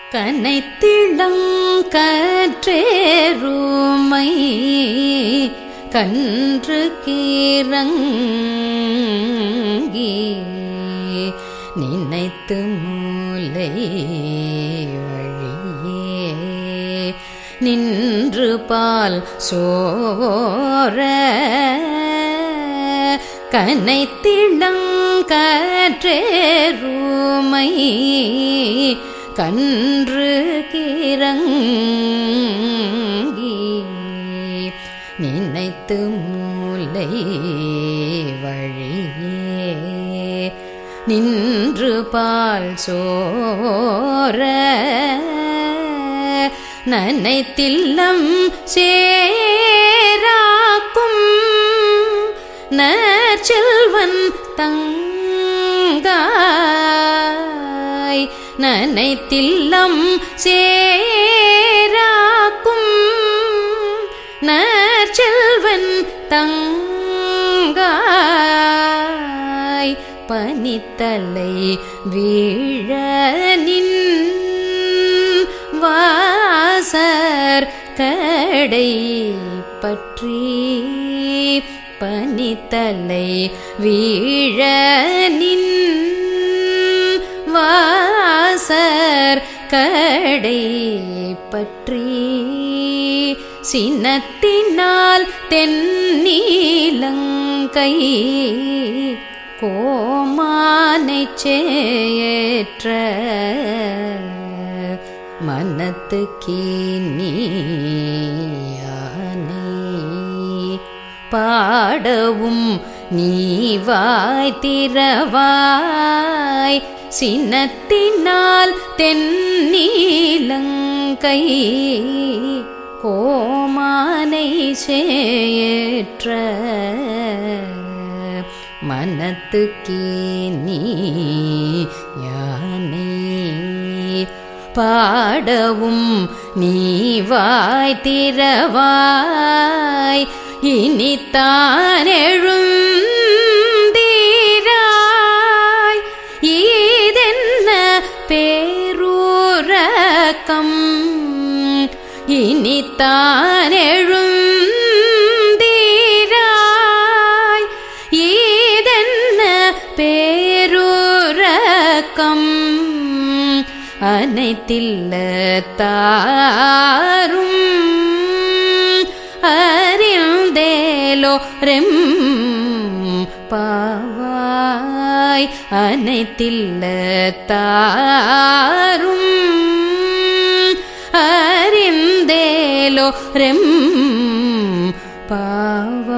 கனைத்திளங்கற்றேருமை கன்று கீரங்கி நினைத்து மூலை வழியே நின்று பால் சோர கனைத்திளங்கற்றேருமை கன்று கிறங்கி நினைத்து மூலை வழியே நின்று பால் சோர நனைத்தில்லம் சேராக்கும் நற்செல்வன் தங்காய் நனைத்தில்லம் சேராக்கும் நற்செல்வன் தங்காய் பனித்தலை வீழ நின் வாசர் கடை பற்றி பனித்தலை வீழ நின் வாசர் கடை பற்றி சினத்தினால் தென்னீலங்கை கோமானை சேற்ற மனத்து கீனியானே பாடவும் நீவாய் திறவாய் சினத்தினால் தென்னீலங்கை கோமானை சேற்ற மனத்து கீனி யானே பாடவும் நீவாய் திறவாய் இனித்தான் எழுந்தீராய் ஈதென்ன பேரூரக்கம் இனித்தான் எழுந்தீராய் ஈதென்ன பேரூரக்கம் அனைத்தில்ல தாரும் அறிந்தேலோ ரெம் பாவாய் அனைத்தில்ல தாரும் அறிந்தேலோ ரெம் பாவாய்